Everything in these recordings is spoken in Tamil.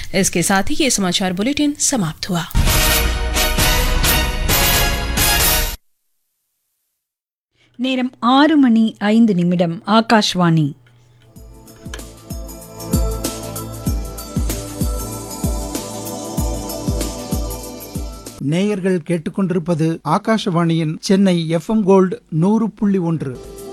इसके साथ ही ये समाचार बुलेटिन समाप्त हुआ நேரம் ஆறு மணி ஐந்து நிமிடம் ஆகாஷ்வாணி நேயர்கள் கேட்டுக்கொண்டிருப்பது ஆகாஷவாணியின் சென்னை எஃப்எம் கோல்டு நூறு புள்ளி ஒன்று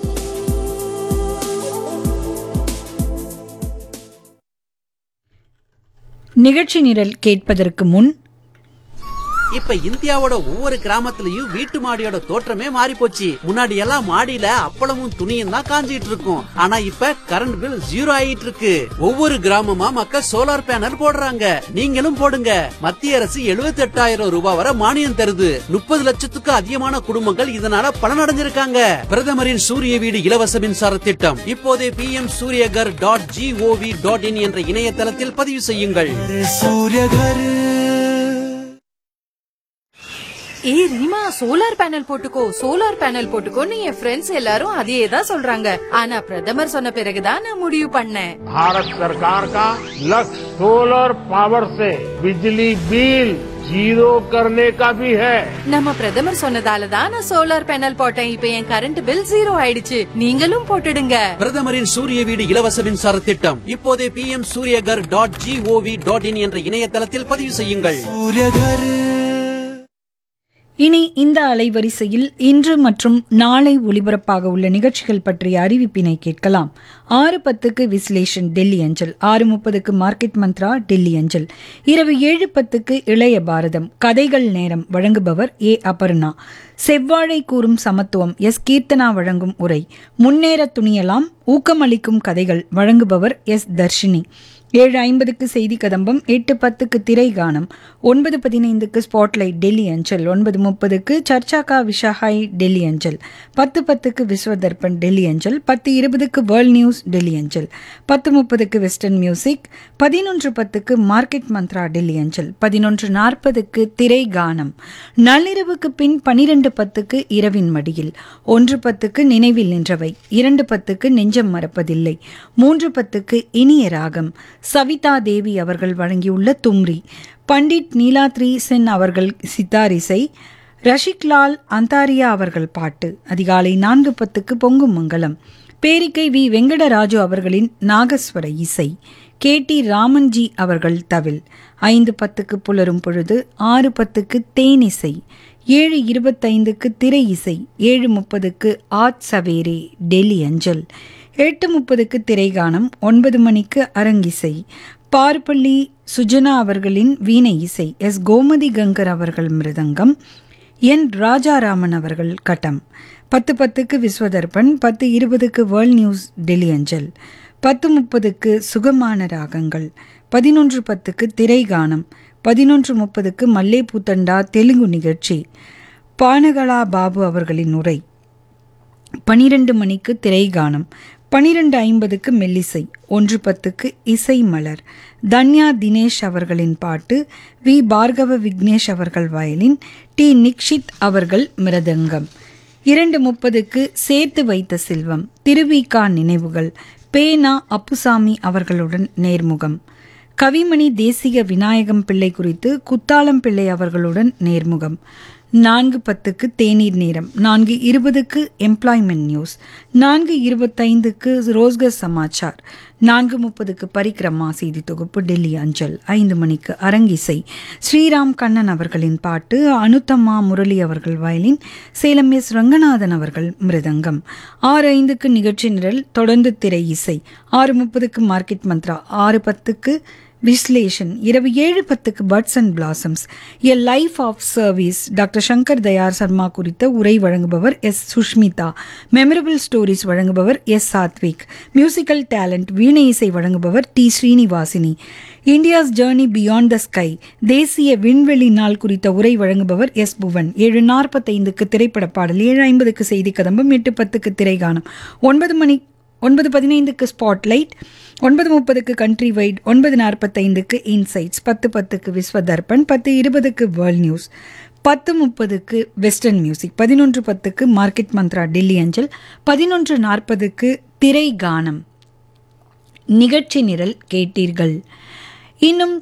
நிகழ்ச்சி நிரல் கேட்பதற்கு முன் இப்ப இந்தியாவோட ஒவ்வொரு கிராமத்துலயும் வீட்டு மாடியோட தோற்றமே மாறி போச்சு முன்னாடி எல்லாம் மாடியில அப்பளமும் துணியும் தான் காஞ்சிட்டு இருக்கும் ஆனா இப்ப கரண்ட் பில் ஜீரோ ஆயிட்டு இருக்கு ஒவ்வொரு கிராமமா மக்கள் சோலார் பேனல் போடுறாங்க நீங்களும் போடுங்க மத்திய அரசு 78000 ரூபாய் வரை மானியம் தருது முப்பது லட்சத்துக்கு அதிகமான குடும்பங்கள் இதனால பலனடைஞ்சிருக்காங்க பிரதமரின் சூரிய வீடு இலவச மின்சார திட்டம் இப்போதே P M Suryaghar dot gov dot in என்ற இணையதளத்தில் பதிவு செய்யுங்கள் ஏய் ரீமா சோலார் பேனல் போட்டுக்கோ சோலார் பேனல் போட்டுக்கோன்னு என் ஃப்ரெண்ட்ஸ் எல்லாரும் அதையே தான் சொல்றாங்க ஆனா பிரதமர் சொன்ன பிறகுதான் நான் முடிவு பண்ணேன் भारत सरकार का लक्ष्य सोलर पावर से बिजली बिल जीरो करने का भी है நம்ம பிரதமர் சொன்னதால தான் நான் சோலார் பேனல் போட்டேன் இப்ப என் கரண்ட் பில் ஜீரோ ஆயிடுச்சு நீங்களும் போட்டுடுங்க பிரதமரின் சூரிய வீடு இலவச மின்சார திட்டம் இப்போதே P M Suryaghar dot gov dot in என்ற இணையதளத்தில் பதிவு செய்யுங்கள் இனி இந்த அலைவரிசையில் இன்று மற்றும் நாளை ஒலிபரப்பாக உள்ள நிகழ்ச்சிகள் பற்றிய அறிவிப்பினை கேட்கலாம் ஆறு பத்துக்கு விஸ்லேஷன் டெல்லி அஞ்சல் ஆறு முப்பதுக்கு மார்க்கெட் மந்த்ரா டெல்லி அஞ்சல் இரவு ஏழு பத்துக்கு இளைய பாரதம் கதைகள் நேரம் வழங்குபவர் ஏ அபர்ணா செவ்வாழை கூறும் சமத்துவம் எஸ் கீர்த்தனா வழங்கும் உரை முன்னேற துணியலாம் ஊக்கமளிக்கும் கதைகள் வழங்குபவர் எஸ் தர்ஷினி ஏழு ஐம்பதுக்கு செய்தி கதம்பம் எட்டு பத்துக்கு திரை கானம் ஒன்பது பதினைந்துக்கு ஸ்பாட்லைட் டெல்லி அஞ்சல் ஒன்பது முப்பதுக்கு சர்ச்சாக்கா விஷாஹாய் டெல்லி அஞ்சல் பத்து பத்துக்கு விஸ்வ தர்பன் டெல்லி அஞ்சல் பத்து இருபதுக்கு வேர்ல்ட் நியூஸ் டெல்லி அஞ்சல் பத்து முப்பதுக்கு வெஸ்டர்ன் மியூசிக் பதினொன்று பத்துக்கு மார்க்கெட் மந்த்ரா டெல்லி அஞ்சல் பதினொன்று நாற்பதுக்கு திரை கானம் நள்ளிரவுக்கு பின் பனிரெண்டு பத்துக்கு இரவின் மடியில் ஒன்று பத்துக்கு நினைவில் நின்றவை இரண்டு பத்துக்கு நெஞ்சம் மறப்பதில்லை மூன்று பத்துக்கு இனிய ராகம் சவிதா தேவி அவர்கள் வழங்கியுள்ள தும்ரி பண்டிட் நீலாத்ரி சென் அவர்கள் சித்தார் இசை ரஷிக் லால் அந்தாரியா அவர்கள் பாட்டு அதிகாலை நான்கு பத்துக்கு பொங்கும் மங்கலம் பேரிக்கை வி வெங்கடராஜு அவர்களின் நாகஸ்வர இசை கே டி ராமன்ஜி அவர்கள் தவில் ஐந்து பத்துக்கு புலரும் பொழுது ஆறு பத்துக்கு தேனிசை ஏழு இருபத்தைந்துக்கு திரை இசை ஏழு முப்பதுக்கு ஆத் சவேரே டெல்லி அஞ்சல் எட்டு முப்பதுக்கு திரைகானம் ஒன்பது மணிக்கு அரங்கிசை பார்ப்பள்ளி சுஜனா அவர்களின் வீணை இசை எஸ் கோமதி கங்கர் அவர்கள் மிருதங்கம் என் ராஜாராமன் அவர்கள் கட்டம் பத்து பத்துக்கு விஸ்வதர்பன் பத்து இருபதுக்கு வேர்ல்ட் நியூஸ் டெல்லி அஞ்சல் பத்து முப்பதுக்கு சுகமான ராகங்கள் பதினொன்று பத்துக்கு திரைகானம் பதினொன்று முப்பதுக்கு மல்லே பூத்தண்டா தெலுங்கு நிகழ்ச்சி பானகலா பாபு அவர்களின் உரை பனிரெண்டு மணிக்கு திரைகானம் பனிரெண்டு ஐம்பதுக்கு மெல்லிசை ஒன்று பத்துக்கு இசை மலர் தன்யா தினேஷ் அவர்களின் பாட்டு வி பார்கவ விக்னேஷ் அவர்கள் வயலின் டி நிக்ஷித் அவர்கள் மிருதங்கம் இரண்டு முப்பதுக்கு சேர்த்து வைத்த செல்வம் திருவிகா நினைவுகள் பேனா அப்புசாமி அவர்களுடன் நேர்முகம் கவிமணி தேசிக விநாயகம் பிள்ளை குறித்து குத்தாலம் பிள்ளை அவர்களுடன் நேர்முகம் நான்கு பத்துக்கு தேநீர் நேரம் நான்கு இருபதுக்கு எம்ப்ளாய்மெண்ட் நியூஸ் நான்கு இருபத்தைந்துக்கு ரோஸ்கர் சமாச்சார் நான்கு முப்பதுக்கு பரிக்கிரமா செய்தி தொகுப்பு டெல்லி அஞ்சல் ஐந்து மணிக்கு அரங்கிசை ஸ்ரீராம் கண்ணன் அவர்களின் பாட்டு அனுத்தம்மா முரளி அவர்கள் வயலின் சேலம் எஸ் ரங்கநாதன் அவர்கள் மிருதங்கம் ஆறு ஐந்துக்கு நிகழ்ச்சி நிரல் தொடர்ந்து திரை இசை ஆறு முப்பதுக்கு மார்க்கெட் மந்த்ரா ஆறு பத்துக்கு விஸ்லேஷன் இரவு ஏழு பத்துக்கு buds and blossoms a life of service doctor Shankar Dayal Sharma குறித்த உரை வழங்குபவர் எஸ் சுஷ்மிதா மெமரபிள் ஸ்டோரிஸ் வழங்குபவர் S Satvik musical talent veena இசை வழங்குபவர் T Srinivasini India's journey beyond the sky தேசிய விண்வெளி நாள் குறித்த உரை வழங்குபவர் எஸ் புவன் ஏழு நாற்பத்தைந்துக்கு திரைப்பட பாடல் ஏழு ஐம்பதுக்கு செய்தி கதம்பம் எட்டு பத்துக்கு திரைகானம் ஒன்பது மணி ஒன்பது பதினைந்துக்கு ஸ்பாட்லைட் ஒன்பது முப்பதுக்கு கண்ட்ரி வைட் ஒன்பது நாற்பத்தைந்துக்கு இன்சைட்ஸ் பத்து பத்துக்கு விஸ்வ தர்பன் பத்து இருபதுக்கு வேர்ல்ட் நியூஸ் பத்து முப்பதுக்கு வெஸ்டர்ன் மியூசிக் பதினொன்று பத்துக்கு மார்க்கெட் மந்த்ரா டெல்லி அஞ்சல் பதினொன்று நாற்பதுக்கு திரை கானம் நிகழ்ச்சி நிரல் கேட்டீர்கள் இன்னும்